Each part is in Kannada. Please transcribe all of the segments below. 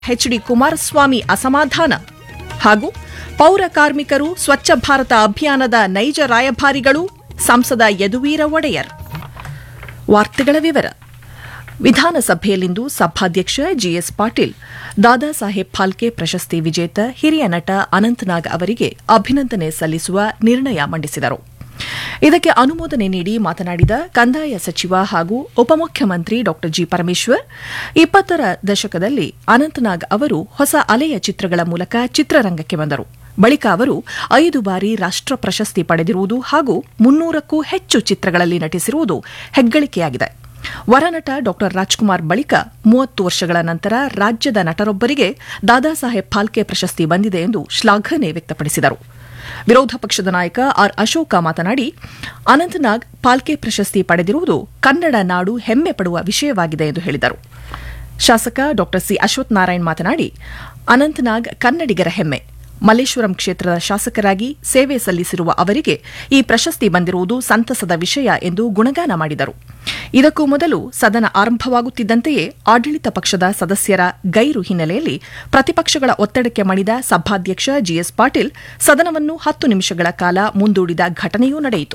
ಎಚ್ ಡಿ ಕುಮಾರಸ್ವಾಮಿ ಅಸಮಾಧಾನ ಹಾಗೂ ಪೌರ ಕಾರ್ಮಿಕರು ಸ್ವಚ್ಛ ಭಾರತ ಅಭಿಯಾನದ ನೈಜ ರಾಯಭಾರಿಗಳು ಸಂಸದ ಯದುವೀರ ಒಡೆಯರ್ ವಾರ್ತೆಗಳ ವಿವರ ವಿಧಾನಸಭೆಯಲ್ಲಿಂದು ಸಭಾಧ್ಯಕ್ಷ ಜಿಎಸ್ ಪಾಟೀಲ್ ದಾದಾ ಸಾಹೇಬ್ ಫಾಲ್ಕೆ ಪ್ರಶಸ್ತಿ ವಿಜೇತ ಹಿರಿಯ ನಟ ಅನಂತನಾಗ್ ಅವರಿಗೆ ಅಭಿನಂದನೆ ಸಲ್ಲಿಸುವ ನಿರ್ಣಯ ಮಂಡಿಸಿದರು ಇದಕ್ಕೆ ಅನುಮೋದನೆ ನೀಡಿ ಮಾತನಾಡಿದ ಕಂದಾಯ ಸಚಿವ ಹಾಗೂ ಉಪಮುಖ್ಯಮಂತ್ರಿ ಡಾ ಜಿ ಪರಮೇಶ್ವರ್ ಇಪ್ಪತ್ತರ ದಶಕದಲ್ಲಿ ಅನಂತನಾಗ್ ಅವರು ಹೊಸ ಅಲೆಯ ಚಿತ್ರಗಳ ಮೂಲಕ ಚಿತ್ರರಂಗಕ್ಕೆ ಬಂದರು ಬಳಿಕ ಅವರು ಐದು ಬಾರಿ ರಾಷ್ಟ್ರ ಪ್ರಶಸ್ತಿ ಪಡೆದಿರುವುದು ಹಾಗೂ ಮುನ್ನೂರಕ್ಕೂ ಹೆಚ್ಚು ಚಿತ್ರಗಳಲ್ಲಿ ನಟಿಸಿರುವುದು ಹೆಗ್ಗಳಿಕೆಯಾಗಿದೆ ವರನಟ ಡಾ ರಾಜ್ಕುಮಾರ್ ಬಳಿಕ ಮೂವತ್ತು ವರ್ಷಗಳ ನಂತರ ರಾಜ್ಯದ ನಟರೊಬ್ಬರಿಗೆ ದಾದಾ ಸಾಹೇಬ್ ಫಾಲ್ಕೆ ಪ್ರಶಸ್ತಿ ಬಂದಿದೆ ಎಂದು ಶ್ಲಾಘನೆ ವ್ಯಕ್ತಪಡಿಸಿದರು ವಿರೋಧ ಪಕ್ಷದ ನಾಯಕ ಆರ್ ಅಶೋಕ ಮಾತನಾಡಿ ಅನಂತನಾಗ್ ಪಾಲ್ಕೆ ಪ್ರಶಸ್ತಿ ಪಡೆದಿರುವುದು ಕನ್ನಡ ನಾಡು ಹೆಮ್ಮೆ ಪಡುವ ವಿಷಯವಾಗಿದೆ ಎಂದು ಹೇಳಿದರು ಶಾಸಕ ಡಾ ಸಿ ಅಶ್ವಥ್ ನಾರಾಯಣ್ ಮಾತನಾಡಿ ಅನಂತನಾಗ್ ಕನ್ನಡಿಗರ ಹೆಮ್ಮೆ ಮಲ್ಲೇಶ್ವರಂ ಕ್ಷೇತ್ರದ ಶಾಸಕರಾಗಿ ಸೇವೆ ಸಲ್ಲಿಸಿರುವ ಅವರಿಗೆ ಈ ಪ್ರಶಸ್ತಿ ಬಂದಿರುವುದು ಸಂತಸದ ವಿಷಯ ಎಂದು ಗುಣಗಾನ ಮಾಡಿದರು ಇದಕ್ಕೂ ಮೊದಲು ಸದನ ಆರಂಭವಾಗುತ್ತಿದ್ದಂತೆಯೇ ಆಡಳಿತ ಪಕ್ಷದ ಸದಸ್ಯರ ಗೈರು ಹಿನ್ನೆಲೆಯಲ್ಲಿ ಪ್ರತಿಪಕ್ಷಗಳ ಒತ್ತಡಕ್ಕೆ ಮಣಿದ ಸಭಾಧ್ಯಕ್ಷ ಜಿಎಸ್ ಪಾಟೀಲ್ ಸದನವನ್ನು ಹತ್ತು ನಿಮಿಷಗಳ ಕಾಲ ಮುಂದೂಡಿದ ಘಟನೆಯೂ ನಡೆಯಿತು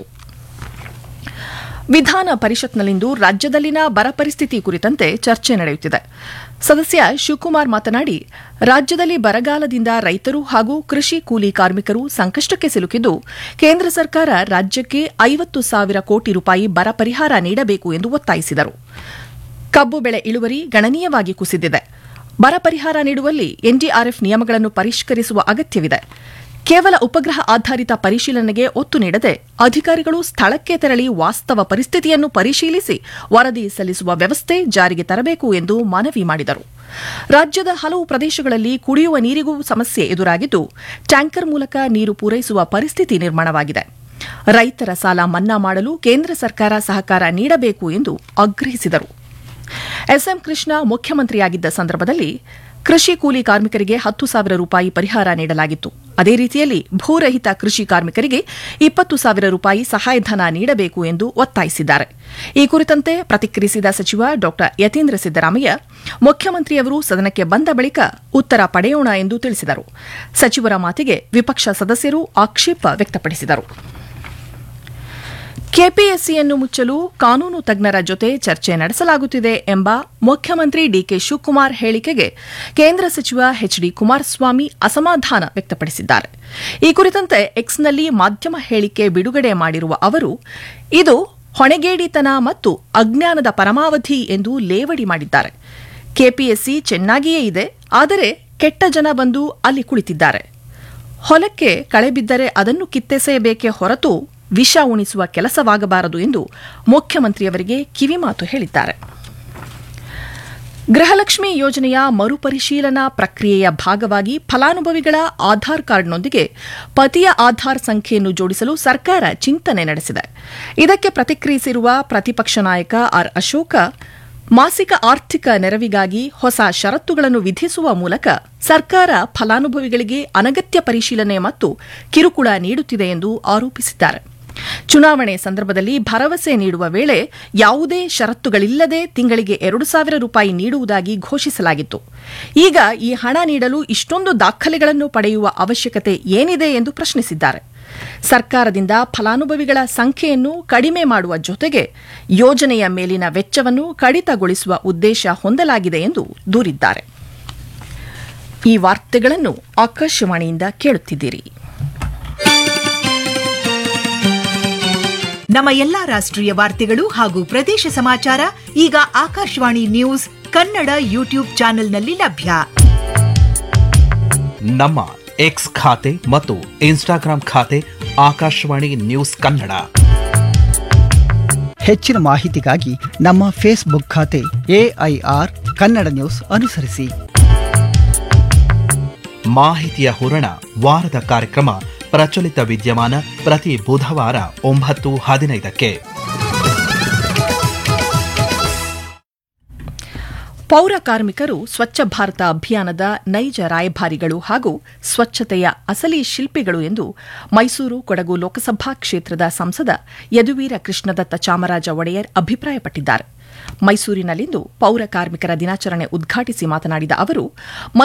ವಿಧಾನ ಪರಿಷತ್ನಲ್ಲಿಂದು ರಾಜ್ಯದಲ್ಲಿನ ಬರ ಪರಿಸ್ಥಿತಿ ಕುರಿತಂತೆ ಚರ್ಚೆ ನಡೆಯುತ್ತಿದೆ ಸದಸ್ಯ ಶಿವಕುಮಾರ್ ಮಾತನಾಡಿ ರಾಜ್ಯದಲ್ಲಿ ಬರಗಾಲದಿಂದ ರೈತರು ಹಾಗೂ ಕೃಷಿ ಕೂಲಿ ಕಾರ್ಮಿಕರು ಸಂಕಷ್ಟಕ್ಕೆ ಸಿಲುಕಿದ್ದು ಕೇಂದ್ರ ಸರ್ಕಾರ ರಾಜ್ಯಕ್ಕೆ ಐವತ್ತು ಸಾವಿರ ಕೋಟಿ ರೂಪಾಯಿ ಬರ ಪರಿಹಾರ ನೀಡಬೇಕು ಎಂದು ಒತ್ತಾಯಿಸಿದರು ಕಬ್ಬು ಬೆಳೆ ಇಳುವರಿ ಗಣನೀಯವಾಗಿ ಕುಸಿದಿದೆ ಬರ ಪರಿಹಾರ ನೀಡುವಲ್ಲಿ ಎನ್ಡಿಆರ್ಎಫ್ ನಿಯಮಗಳನ್ನು ಪರಿಷ್ಕರಿಸುವ ಅಗತ್ಯವಿದೆ ಕೇವಲ ಉಪಗ್ರಹ ಆಧಾರಿತ ಪರಿಶೀಲನೆಗೆ ಒತ್ತು ನೀಡದೆ ಅಧಿಕಾರಿಗಳು ಸ್ಥಳಕ್ಕೆ ತೆರಳಿ ವಾಸ್ತವ ಪರಿಸ್ಥಿತಿಯನ್ನು ಪರಿಶೀಲಿಸಿ ವರದಿ ಸಲ್ಲಿಸುವ ವ್ಯವಸ್ಥೆ ಜಾರಿಗೆ ತರಬೇಕು ಎಂದು ಮನವಿ ಮಾಡಿದರು ರಾಜ್ಯದ ಹಲವು ಪ್ರದೇಶಗಳಲ್ಲಿ ಕುಡಿಯುವ ನೀರಿಗೂ ಸಮಸ್ಯೆ ಎದುರಾಗಿದ್ದು ಟ್ಯಾಂಕರ್ ಮೂಲಕ ನೀರು ಪೂರೈಸುವ ಪರಿಸ್ಥಿತಿ ನಿರ್ಮಾಣವಾಗಿದೆ ರೈತರ ಸಾಲ ಮನ್ನಾ ಮಾಡಲು ಕೇಂದ್ರ ಸರ್ಕಾರ ಸಹಕಾರ ನೀಡಬೇಕು ಎಂದು ಆಗ್ರಹಿಸಿದರು ಎಸ್ಎಂ ಕೃಷ್ಣ ಮುಖ್ಯಮಂತ್ರಿಯಾಗಿದ್ದ ಸಂದರ್ಭದಲ್ಲಿ ಕೃಷಿ ಕೂಲಿ ಕಾರ್ಮಿಕರಿಗೆ ಹತ್ತು ಸಾವಿರ ರೂಪಾಯಿ ಪರಿಹಾರ ನೀಡಲಾಗಿತ್ತು ಅದೇ ರೀತಿಯಲ್ಲಿ ಭೂರಹಿತ ಕೃಷಿ ಕಾರ್ಮಿಕರಿಗೆ ಇಪ್ಪತ್ತು ಸಾವಿರ ರೂಪಾಯಿ ಸಹಾಯಧನ ನೀಡಬೇಕು ಎಂದು ಒತ್ತಾಯಿಸಿದ್ದಾರೆ ಈ ಕುರಿತಂತೆ ಪ್ರತಿಕ್ರಿಯಿಸಿದ ಸಚಿವ ಡಾ ಯತೀಂದ್ರ ಸಿದ್ದರಾಮಯ್ಯ ಮುಖ್ಯಮಂತ್ರಿಯವರು ಸದನಕ್ಕೆ ಬಂದ ಬಳಿಕ ಉತ್ತರ ಪಡೆಯೋಣ ಎಂದು ತಿಳಿಸಿದರು ಸಚಿವರ ಮಾತಿಗೆ ವಿಪಕ್ಷ ಸದಸ್ಯರು ಆಕ್ಷೇಪ ವ್ಯಕ್ತಪಡಿಸಿದರು ಕೆಪಿಎಸ್ಸಿಯನ್ನು ಮುಚ್ಚಲು ಕಾನೂನು ತಜ್ಞರ ಜೊತೆ ಚರ್ಚೆ ನಡೆಸಲಾಗುತ್ತಿದೆ ಎಂಬ ಮುಖ್ಯಮಂತ್ರಿ ಡಿಕೆ ಶಿವಕುಮಾರ್ ಹೇಳಿಕೆಗೆ ಕೇಂದ್ರ ಸಚಿವ ಎಚ್ ಡಿ ಕುಮಾರಸ್ವಾಮಿ ಅಸಮಾಧಾನ ವ್ಯಕ್ತಪಡಿಸಿದ್ದಾರೆ ಈ ಕುರಿತಂತೆ ಎಕ್ಸ್ನಲ್ಲಿ ಮಾಧ್ಯಮ ಹೇಳಿಕೆ ಬಿಡುಗಡೆ ಮಾಡಿರುವ ಅವರು ಇದು ಹೊಣೆಗೇಡಿತನ ಮತ್ತು ಅಜ್ಞಾನದ ಪರಮಾವಧಿ ಎಂದು ಲೇವಡಿ ಮಾಡಿದ್ದಾರೆ ಕೆಪಿಎಸ್ಸಿ ಚೆನ್ನಾಗಿಯೇ ಇದೆ ಆದರೆ ಕೆಟ್ಟ ಜನ ಬಂದು ಅಲ್ಲಿ ಕುಳಿತಿದ್ದಾರೆ ಹೊಲಕ್ಕೆ ಕಳೆ ಬಿದ್ದರೆ ಅದನ್ನು ಕಿತ್ತೆಸೆಯಬೇಕೇ ಹೊರತು ವಿಷ ಉಣಿಸುವ ಕೆಲಸವಾಗಬಾರದು ಎಂದು ಮುಖ್ಯಮಂತ್ರಿಯವರಿಗೆ ಕಿವಿಮಾತು ಹೇಳಿದ್ದಾರೆ ಗೃಹಲಕ್ಷ್ಮಿ ಯೋಜನೆಯ ಮರುಪರಿಶೀಲನಾ ಪ್ರಕ್ರಿಯೆಯ ಭಾಗವಾಗಿ ಫಲಾನುಭವಿಗಳ ಆಧಾರ್ ಕಾರ್ಡ್ನೊಂದಿಗೆ ಪತಿಯ ಆಧಾರ್ ಸಂಖ್ಯೆಯನ್ನು ಜೋಡಿಸಲು ಸರ್ಕಾರ ಚಿಂತನೆ ನಡೆಸಿದೆ ಇದಕ್ಕೆ ಪ್ರತಿಕ್ರಿಯಿಸಿರುವ ಪ್ರತಿಪಕ್ಷ ನಾಯಕ ಆರ್ ಅಶೋಕ ಮಾಸಿಕ ಆರ್ಥಿಕ ನೆರವಿಗಾಗಿ ಹೊಸ ಷರತ್ತುಗಳನ್ನು ವಿಧಿಸುವ ಮೂಲಕ ಸರ್ಕಾರ ಫಲಾನುಭವಿಗಳಿಗೆ ಅನಗತ್ಯ ಪರಿಶೀಲನೆ ಮತ್ತು ಕಿರುಕುಳ ನೀಡುತ್ತಿದೆ ಎಂದು ಆರೋಪಿಸಿದ್ದಾರೆ ಚುನಾವಣೆ ಸಂದರ್ಭದಲ್ಲಿ ಭರವಸೆ ನೀಡುವ ವೇಳೆ ಯಾವುದೇ ಷರತ್ತುಗಳಿಲ್ಲದೆ ತಿಂಗಳಿಗೆ ಎರಡು ಸಾವಿರ ರೂಪಾಯಿ ನೀಡುವುದಾಗಿ ಘೋಷಿಸಲಾಗಿತ್ತು ಈಗ ಈ ಹಣ ನೀಡಲು ಇಷ್ಟೊಂದು ದಾಖಲೆಗಳನ್ನು ಪಡೆಯುವ ಅವಶ್ಯಕತೆ ಏನಿದೆ ಎಂದು ಪ್ರಶ್ನಿಸಿದ್ದಾರೆ ಸರ್ಕಾರದಿಂದ ಫಲಾನುಭವಿಗಳ ಸಂಖ್ಯೆಯನ್ನು ಕಡಿಮೆ ಮಾಡುವ ಜೊತೆಗೆ ಯೋಜನೆಯ ಮೇಲಿನ ವೆಚ್ಚವನ್ನು ಕಡಿತಗೊಳಿಸುವ ಉದ್ದೇಶ ಹೊಂದಲಾಗಿದೆ ಎಂದು ದೂರಿದ್ದಾರೆ ಈ ವಾರ್ತೆಗಳನ್ನು ಆಕಾಶವಾಣಿಯಿಂದ ಕೇಳುತ್ತಿದ್ದೀರಿ ನಮ್ಮ ಎಲ್ಲಾ ರಾಷ್ಟ್ರೀಯ ವಾರ್ತೆಗಳು ಹಾಗೂ ಪ್ರದೇಶ ಸಮಾಚಾರ ಈಗ ಆಕಾಶವಾಣಿ ನ್ಯೂಸ್ ಕನ್ನಡ ಯೂಟ್ಯೂಬ್ ಚಾನೆಲ್ನಲ್ಲಿ ಲಭ್ಯ ನಮ್ಮ ಎಕ್ಸ್ ಖಾತೆ ಮತ್ತು ಇನ್ಸ್ಟಾಗ್ರಾಂ ಖಾತೆ ಆಕಾಶವಾಣಿ ನ್ಯೂಸ್ ಕನ್ನಡ ಹೆಚ್ಚಿನ ಮಾಹಿತಿಗಾಗಿ ನಮ್ಮ ಫೇಸ್ಬುಕ್ ಖಾತೆ ಎಐಆರ್ ಕನ್ನಡ ನ್ಯೂಸ್ ಅನುಸರಿಸಿ ಮಾಹಿತಿಯ ಹೂರಣ ವಾರದ ಕಾರ್ಯಕ್ರಮ ಪ್ರಚಲಿತ ವಿದ್ಯಮಾನ ಪ್ರತಿ ಬುಧವಾರ ಒಂಬತ್ತು ಹದಿನೈದಕ್ಕೆ ಪೌರ ಕಾರ್ಮಿಕರು ಸ್ವಚ್ಛ ಭಾರತ ಅಭಿಯಾನದ ನೈಜ ರಾಯಭಾರಿಗಳು ಹಾಗೂ ಸ್ವಚ್ಛತೆಯ ಅಸಲಿ ಶಿಲ್ಪಿಗಳು ಎಂದು ಮೈಸೂರು ಕೊಡಗು ಲೋಕಸಭಾ ಕ್ಷೇತ್ರದ ಸಂಸದ ಯದುವೀರ ಕೃಷ್ಣದತ್ತ ಚಾಮರಾಜ ಒಡೆಯರ್ ಅಭಿಪ್ರಾಯಪಟ್ಟಿದ್ದಾರೆ ಮೈಸೂರಿನಲ್ಲಿಂದು ಪೌರ ಕಾರ್ಮಿಕರ ದಿನಾಚರಣೆ ಉದ್ಘಾಟಿಸಿ ಮಾತನಾಡಿದ ಅವರು